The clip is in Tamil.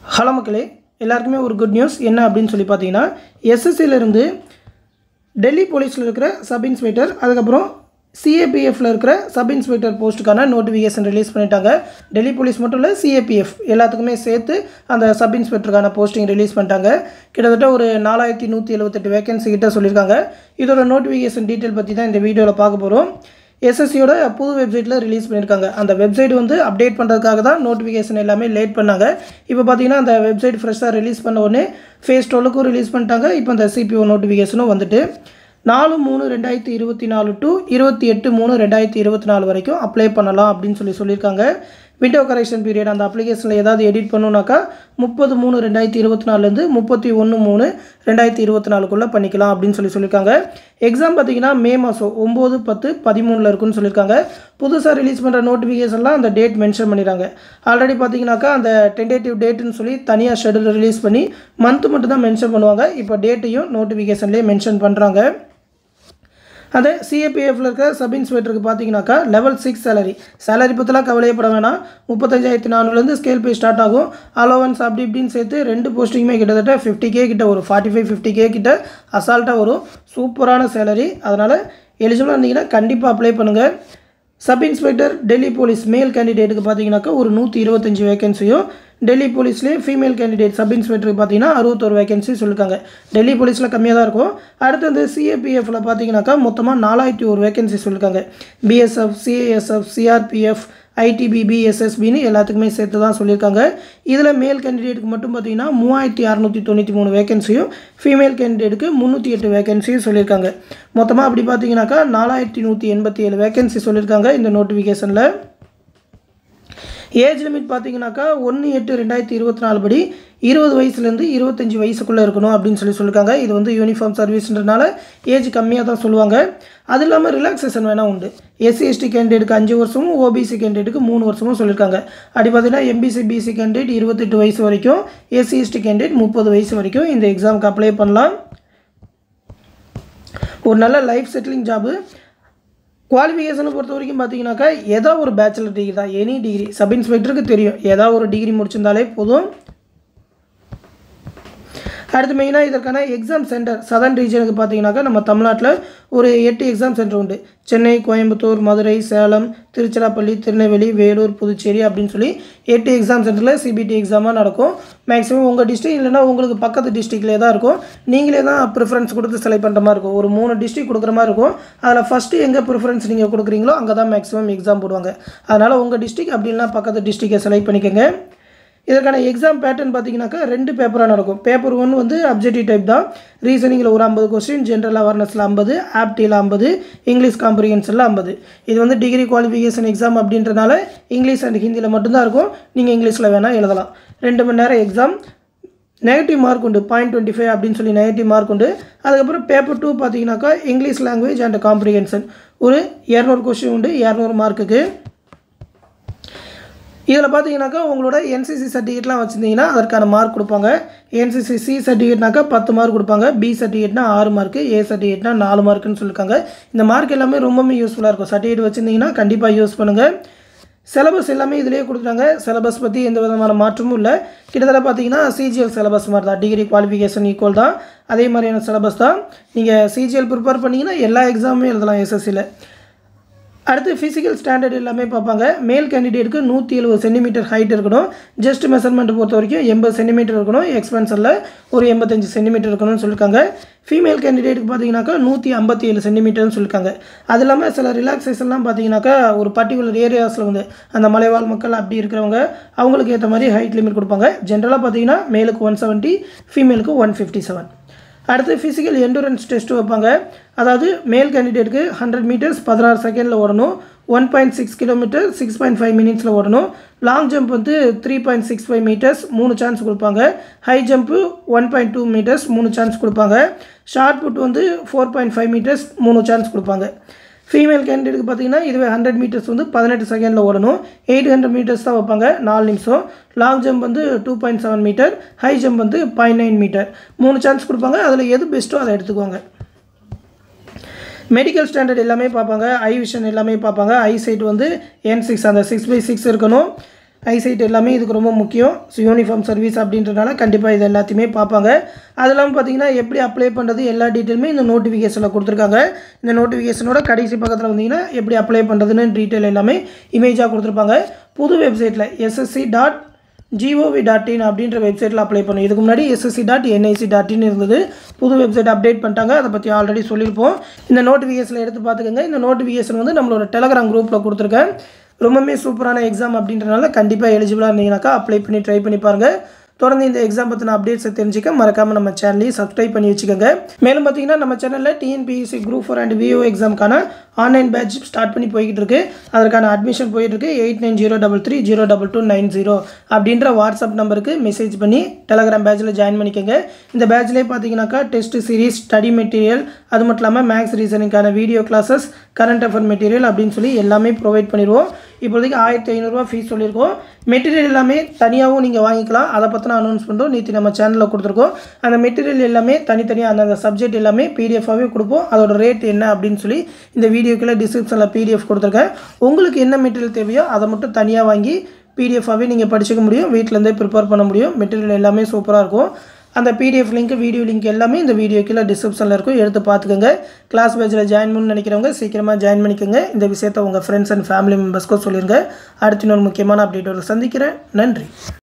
ஹலோ மக்களே எல்லாருக்குமே ஒரு குட் நியூஸ் என்ன அப்படின்னு சொல்லி பார்த்தீங்கன்னா எஸ்எஸ்சியிலேருந்து டெல்லி போலீஸில் இருக்கிற சப் இன்ஸ்பெக்டர் அதுக்கப்புறம் சிஏபிஎஃப்ல இருக்கிற சப் இன்ஸ்பெக்டர் போஸ்ட்டுக்கான நோட்டிஃபிகேஷன் ரிலீஸ் பண்ணிட்டாங்க டெல்லி போலீஸ் மட்டும் இல்லை சிஏபிஎஃப் எல்லாத்துக்குமே சேர்த்து அந்த சப் இன்ஸ்பெக்டருக்கான போஸ்டிங் ரிலீஸ் பண்ணிட்டாங்க கிட்டத்தட்ட ஒரு நாலாயிரத்தி நூற்றி எழுபத்தெட்டு வேகன்சி கிட்ட சொல்லியிருக்காங்க இதோட நோட்டிஃபிகேஷன் டீட்டெயில் பற்றி தான் இந்த வீடியோவில் பார்க்க போகிறோம் எஸ்எஸ்சியோட புது வெப்சைட்டில் ரிலீஸ் பண்ணியிருக்காங்க அந்த வெப்சைட் வந்து அப்டேட் பண்ணுறதுக்காக தான் நோட்டிஃபிகேஷன் எல்லாமே லேட் பண்ணாங்க இப்போ பார்த்தீங்கன்னா அந்த வெப்சைட் ஃப்ரெஷ்ஷாக ரிலீஸ் பண்ண உடனே ஃபேஸ் டுவெலுக்கும் ரிலீஸ் பண்ணிட்டாங்க இப்போ அந்த சிபிஓ நோட்டிஃபிகேஷனும் வந்துட்டு நாலு மூணு ரெண்டாயிரத்தி இருபத்தி நாலு டு இருபத்தி எட்டு மூணு ரெண்டாயிரத்தி இருபத்தி நாலு வரைக்கும் அப்ளை பண்ணலாம் அப்படின்னு சொல்லி சொல்லியிருக்காங்க விண்டோ கரெக்ஷன் பீரியட் அந்த அப்ளிகேஷனில் ஏதாவது எடிட் பண்ணணுனாக்கா முப்பது மூணு ரெண்டாயிரத்தி இருபத்தி நாலுலேருந்து முப்பத்தி ஒன்று மூணு ரெண்டாயிரத்தி இருபத்தி நாலுக்குள்ளே பண்ணிக்கலாம் அப்படின்னு சொல்லி சொல்லியிருக்காங்க எக்ஸாம் பார்த்தீங்கன்னா மே மாதம் ஒம்பது பத்து பதிமூணில் இருக்குன்னு சொல்லியிருக்காங்க புதுசாக ரிலீஸ் பண்ணுற நோட்டிஃபிகேஷன்லாம் அந்த டேட் மென்ஷன் பண்ணிடுறாங்க ஆல்ரெடி பார்த்தீங்கன்னாக்கா அந்த டென்டேட்டிவ் டேட்டுன்னு சொல்லி தனியாக ஷெடியூல் ரிலீஸ் பண்ணி மந்த் மட்டும் தான் மென்ஷன் பண்ணுவாங்க இப்போ டேட்டையும் நோட்டிஃபிகேஷன்லேயே மென்ஷன் பண்ணுறாங்க அதே சிஏபிஎஃப்ல இருக்க சப் இன்ஸ்பெக்டருக்கு பார்த்தீங்கன்னாக்கா லெவல் சிக்ஸ் சேலரி சேலரி பற்றிலாம் கவலையப்பட வேணாம் முப்பத்தஞ்சாயிரத்தி நானூறுலேருந்து ஸ்கேல் பே ஸ்டார்ட் ஆகும் அலோவன்ஸ் அப்படி இப்படின்னு சேர்த்து ரெண்டு போஸ்டிங்குமே கிட்டத்தட்ட ஃபிஃப்டி கே கிட்ட ஒரு ஃபார்ட்டி ஃபைவ் ஃபிஃப்டி கே கிட்ட அசால்ட்டாக வரும் சூப்பரான சேலரி அதனால் எலிஜிபிளாக இருந்தீங்கன்னா கண்டிப்பாக அப்ளை பண்ணுங்கள் சப் இன்ஸ்பெக்டர் டெல்லி போலீஸ் மேல் கேண்டிடேட்டுக்கு பார்த்தீங்கன்னாக்கா ஒரு நூற்றி இருபத்தஞ்சி வேகன்சியும் டெல்லி போலீஸ்லேயே ஃபீமேல் கேண்டிடேட் சப் இன்ஸ்பெக்டருக்கு பார்த்தீங்கன்னா அறுபத்தொரு வேகன்சி சொல்லியிருக்காங்க டெல்லி போலீஸில் கம்மியாக தான் இருக்கும் அடுத்து வந்து சிஏபிஎஃப்ல பார்த்தீங்கன்னாக்கா மொத்தமாக நாலாயிரத்தி ஒரு வேகன்சி சொல்லியிருக்காங்க பிஎஸ்எஃப் சிஏஎஸ்எஃப் சிஆர்பிஎஃப் ஐடிபிபி எஸ்எஸ்பின்னு எல்லாத்துக்குமே சேர்த்து தான் சொல்லியிருக்காங்க இதில் மேல் கேண்டிடேட்டுக்கு மட்டும் பார்த்தீங்கன்னா மூவாயிரத்தி அறநூற்றி தொண்ணூற்றி மூணு வேகன்சியும் ஃபீமேல் கேண்டிடேட்டுக்கு முந்நூற்றி எட்டு வேகன்சியும் சொல்லியிருக்காங்க மொத்தமாக அப்படி பார்த்தீங்கன்னாக்கா நாலாயிரத்தி நூற்றி எண்பத்தி ஏழு வேகன்சி சொல்லியிருக்காங்க இந்த நோட்டிஃபிகேஷனில் ஏஜ் லிமிட் பார்த்தீங்கன்னாக்கா ஒன்று எட்டு ரெண்டாயிரத்தி இருபத்தி நாலு படி இருபது வயசுலேருந்து இருபத்தஞ்சி வயசுக்குள்ளே இருக்கணும் அப்படின்னு சொல்லி சொல்லியிருக்காங்க இது வந்து யூனிஃபார்ம் சர்வீஸ்ன்றனால ஏஜ் கம்மியாக தான் சொல்லுவாங்க அது இல்லாமல் ரிலாக்ஸேஷன் வேணால் உண்டு எஸ்சி எஸ்டி கேண்டிடேட்டுக்கு அஞ்சு வருஷமும் ஓபிசி கேண்டிடேட்டுக்கு மூணு வருஷமும் சொல்லியிருக்காங்க அப்படி பார்த்தீங்கன்னா எம்பிசி பிசி கேண்டிடேட் இருபத்தெட்டு வயசு வரைக்கும் எஸ்சி எஸ்டி கேண்டிடேட் முப்பது வயசு வரைக்கும் இந்த எக்ஸாமுக்கு அப்ளை பண்ணலாம் ஒரு நல்ல லைஃப் செட்டிலிங் ஜாபு குவாலிஃபிகேஷனை பொறுத்த வரைக்கும் பார்த்தீங்கன்னாக்கா ஏதோ ஒரு பேச்சுலர் டிகிரி தான் எனி டிகிரி சப் இன்ஸ்பெக்டருக்கு தெரியும் ஏதாவது ஒரு டிகிரி முடிச்சிருந்தாலே போதும் அடுத்து மெயினாக இதற்கான எக்ஸாம் சென்டர் சதர்ன் ரீஜனுக்கு பார்த்தீங்கன்னாக்கா நம்ம தமிழ்நாட்டில் ஒரு எட்டு எக்ஸாம் சென்டர் உண்டு சென்னை கோயம்புத்தூர் மதுரை சேலம் திருச்சிராப்பள்ளி திருநெல்வேலி வேலூர் புதுச்சேரி அப்படின்னு சொல்லி எட்டு எக்ஸாம் சென்டரில் சிபிடி எக்ஸாமாக நடக்கும் மேக்ஸிமம் உங்கள் டிஸ்ட்ரிக் இல்லைனா உங்களுக்கு பக்கத்து டிஸ்ட்ரிக்ட்லேயே தான் இருக்கும் நீங்களே தான் ப்ரிஃபரன்ஸ் கொடுத்து செலக்ட் பண்ணுற மாதிரி இருக்கும் ஒரு மூணு டிஸ்ட்ரிக் கொடுக்குற மாதிரி இருக்கும் அதில் ஃபஸ்ட்டு எங்கே ப்ரிஃபரன்ஸ் நீங்கள் கொடுக்குறீங்களோ அங்கே தான் மேக்ஸிமம் எக்ஸாம் போடுவாங்க அதனால் உங்கள் டிஸ்ட்ரிக் அப்படி இல்லைனா பக்கத்து டிஸ்ட்ரிக்டை செலக்ட் பண்ணிக்கோங்க இதற்கான எக்ஸாம் பேட்டர்ன் பார்த்தீங்கன்னாக்கா ரெண்டு பேப்பராக நடக்கும் பேப்பர் ஒன் வந்து அப்ஜெக்டிவ் டைப் தான் ரீசனிங்கில் ஒரு ஐம்பது கொஸ்டின் ஜென்ரல் அவேர்னஸில் ஐம்பது ஆப்டியில் ஐம்பது இங்கிலீஷ் காம்ப்ரிஹென்ஷனில் ஐம்பது இது வந்து டிகிரி குவாலிஃபிகேஷன் எக்ஸாம் அப்படின்றனால இங்கிலீஷ் அண்ட் ஹிந்தியில் மட்டும்தான் இருக்கும் நீங்கள் இங்கிலீஷில் வேணால் எழுதலாம் ரெண்டு மணி நேரம் எக்ஸாம் நெகட்டிவ் மார்க் உண்டு பாயிண்ட் டுவெண்ட்டி ஃபைவ் அப்படின்னு சொல்லி நெகட்டிவ் மார்க் உண்டு அதுக்கப்புறம் பேப்பர் டூ பார்த்தீங்கன்னாக்கா இங்கிலீஷ் லாங்குவேஜ் அண்ட் காம்ப்ரிஹென்ஷன் ஒரு இரநூறு கொஸ்டின் உண்டு இரநூறு மார்க்குக்கு இதில் பார்த்தீங்கன்னாக்கா உங்களோட என்சிசி சர்டிஃபிகேட்லாம் வச்சுருந்தீங்கன்னா அதற்கான மார்க் கொடுப்பாங்க என்சிசி சி சர்டிஃபிகேட்னாக்கா பத்து மார்க் கொடுப்பாங்க பி சர்டிஃபிகேட்னா ஆறு மார்க்கு ஏ சர்டிஃபிகேட்னா நாலு மார்க்குன்னு சொல்லியிருக்காங்க இந்த மார்க் எல்லாமே ரொம்பவே யூஸ்ஃபுல்லாக இருக்கும் சர்டிஃபிகேட் வச்சுருந்தீங்கன்னா கண்டிப்பாக யூஸ் பண்ணுங்கள் சிலபஸ் எல்லாமே இதிலே கொடுத்துட்டாங்க சிலபஸ் பற்றி எந்த விதமான மாற்றமும் இல்லை கிட்டத்தட்ட பார்த்தீங்கன்னா சிஜிஎல் சிலபஸ் மாதிரி தான் டிகிரி குவாலிஃபிகேஷன் ஈக்குவல் தான் அதே மாதிரியான சிலபஸ் தான் நீங்கள் சிஜிஎல் ப்ரிப்பேர் பண்ணிங்கன்னா எல்லா எக்ஸாமுமே எழுதலாம் எஸ்எஸ்சியில் அடுத்து ஃபிசிக்கல் ஸ்டாண்டர்ட் எல்லாமே பார்ப்பாங்க மேல் கேண்டிடேட்டுக்கு நூற்றி எழுபது சென்டிமீட்டர் ஹைட் இருக்கணும் ஜஸ்ட் மெஷர்மெண்ட் பொறுத்த வரைக்கும் எண்பது சென்டிமீட்டர் இருக்கணும் எக்ஸ்பென்சரில் ஒரு எண்பத்தஞ்சு சென்டிமீட்டர் இருக்கணும்னு சொல்லியிருக்காங்க ஃபீமேல் கேண்டிடேட்டுக்கு பார்த்தீங்கன்னாக்கா நூற்றி ஐம்பத்தி ஏழு சென்டிமீட்டர்னு சொல்லியிருக்காங்க அது இல்லாமல் சில ரிலாக்ஸேஷன்லாம் பார்த்தீங்கன்னாக்கா ஒரு பர்டிகுலர் ஏரியாஸில் வந்து அந்த மலைவாழ் மக்கள் அப்படி இருக்கிறவங்க அவங்களுக்கு ஏற்ற மாதிரி ஹைட் லிமிட் கொடுப்பாங்க ஜென்ரலாக பார்த்தீங்கன்னா மேலுக்கு ஒன் செவன்ட்டி ஃபீமேலுக்கு ஒன் ஃபிஃப்டி செவன் அடுத்து ஃபிசிக்கல் எண்டூரன்ஸ் டெஸ்ட்டு வைப்பாங்க அதாவது மேல் கேண்டிடேட்டுக்கு ஹண்ட்ரட் மீட்டர்ஸ் பதினாறு செகண்டில் ஓடணும் one point six kilometre six point five மினிட்ஸில் ஓடணும் லாங் ஜம்ப் வந்து three point six five metres மூணு சான்ஸ் கொடுப்பாங்க high jump one point two metres மூணு சான்ஸ் கொடுப்பாங்க ஷார்ட் புட் வந்து ஃபோர் பாயிண்ட் ஃபைவ் மீட்டர்ஸ் மூணு சான்ஸ் கொடுப்பாங்க ஃபீமேல் கேண்டிடேட்டுக்கு பார்த்தீங்கன்னா இதுவே ஹண்ட்ரட் மீட்டர்ஸ் வந்து பதினெட்டு செகண்டில் ஓடணும் எயிட் ஹண்ட்ரட் மீட்டர்ஸ் தான் வைப்பாங்க நாலு நிமிஷம் லாங் ஜம்ப் வந்து two point seven metre high jump வந்து பாயிண்ட் நைன் மீட்டர் மூணு சான்ஸ் கொடுப்பாங்க அதில் எது பெஸ்ட்டோ அதை எடுத்துக்கோங்க மெடிக்கல் ஸ்டாண்டர்ட் எல்லாமே பார்ப்பாங்க ஐ விஷன் எல்லாமே பார்ப்பாங்க ஐ சைட் வந்து என் சிக்ஸ் அந்த சிக்ஸ் பை சிக்ஸ் இருக்கணும் ஐசைட் எல்லாமே இதுக்கு ரொம்ப முக்கியம் ஸோ யூனிஃபார்ம் சர்வீஸ் அப்படின்றனால கண்டிப்பாக இது எல்லாத்தையுமே பார்ப்பாங்க அது இல்லாமல் பார்த்தீங்கன்னா எப்படி அப்ளை பண்ணுறது எல்லா டீட்டெயிலுமே இந்த நோட்டிஃபிகேஷனில் கொடுத்துருக்காங்க இந்த நோட்டிஃபிகேஷனோட கடைசி பக்கத்தில் வந்தீங்கன்னா எப்படி அப்ளை பண்ணுறதுன்னு டீட்டெயில் எல்லாமே இமேஜாக கொடுத்துருப்பாங்க புது வெப்சைட்டில் SSC dot gov dot in அப்படின்ற வெப்சைட்டில் அப்ளை பண்ணும் இதுக்கு முன்னாடி SSC dot NIC dot in இருந்தது புது வெப்சைட் அப்டேட் பண்ணிட்டாங்க அதை பற்றி ஆல்ரெடி சொல்லியிருப்போம் இந்த நோட்டிஃபிகேஷனில் எடுத்து பார்த்துக்கோங்க இந்த நோட்டிஃபிகேஷன் வந்து நம்மளோட டெலகிராம் குரூப்பில் கொடுத்துருக்கேன் ரொம்பவுமே சூப்பரான எக்ஸாம் அப்படின்றனால கண்டிப்பாக எலிஜிபிளாக இருந்தீங்கன்னாக்கா அப்ளை பண்ணி ட்ரை பண்ணி பாருங்கள் தொடர்ந்து இந்த எக்ஸாம் பற்றின அப்டேட்ஸை தெரிஞ்சுக்க மறக்காமல் நம்ம சேனலையும் சப்ஸ்கிரைப் பண்ணி வச்சுக்கோங்க மேலும் பார்த்தீங்கன்னா நம்ம சேனலில் TNPSC group four and VO எக்ஸாம்க்கான ஆன்லைன் பேட்ச் ஸ்டார்ட் பண்ணி போய்கிட்டு இருக்கு அதற்கான அட்மிஷன் போயிட்டு இருக்கு eight nine zero double three zero double two nine zero அப்படின்ற வாட்ஸ்அப் நம்பருக்கு மெசேஜ் பண்ணி டெலகிராம் பேட்சில் ஜாயின் பண்ணிக்கோங்க இந்த பேட்ச்லேயே பார்த்தீங்கன்னாக்கா டெஸ்ட் சீரிஸ் ஸ்டடி மெட்டீரியல் அது மட்டும் இல்லாமல் மேக்ஸ் ரீசனிங்கான video classes current affair material அப்படின்னு சொல்லி எல்லாமே ப்ரொவைட் பண்ணிடுவோம் இப்போதைக்கு ஆயிரத்தி ஐநூறுரூவா ஃபீஸ் சொல்லியிருக்கோம் மெட்டீரியல் எல்லாமே தனியாகவும் நீங்கள் வாங்கிக்கலாம் அதை பற்றின அனௌன்ஸ் பண்ணுறோம் நேற்று நம்ம சேனலில் கொடுத்துருக்கோம் அந்த மெட்டீரியல் எல்லாமே தனித்தனியாக அந்தந்த சப்ஜெக்ட் எல்லாமே பிடிஎஃபாகவே கொடுப்போம் அதோட ரேட் என்ன அப்படின்னு சொல்லி இந்த வீடியோக்குள்ளே டிஸ்கிரிப்ஷனில் பிடிஎஃப் கொடுத்துருக்கேன் உங்களுக்கு என்ன மெட்டீரியல் தேவையோ அதை மட்டும் தனியாக வாங்கி பிடிஎஃபாகவே நீங்கள் படிச்சுக்க முடியும் வீட்டிலேருந்தே ப்ரிப்பேர் பண்ண முடியும் மெட்டீரியல் எல்லாமே சூப்பராக இருக்கும் அந்த பிடிஎஃப் லிங்க் வீடியோ லிங்க் எல்லாமே இந்த வீடியோ கீழே டிஸ்கிரிப்ஷனில் இருக்கும் எடுத்து பார்த்துக்கோங்க கிளாஸ் பேஜில் ஜாயின் பண்ணணும்னு நினைக்கிறவங்க சீக்கிரமாக ஜாயின் பண்ணிக்கோங்க இந்த விஷயத்தை உங்கள் ஃப்ரெண்ட்ஸ் அண்ட் ஃபேமிலி மெம்பர்ஸ்க்கும் சொல்லிடுங்க அடுத்த இன்னொரு முக்கியமான அப்டேட்டோட சந்திக்கிறேன் நன்றி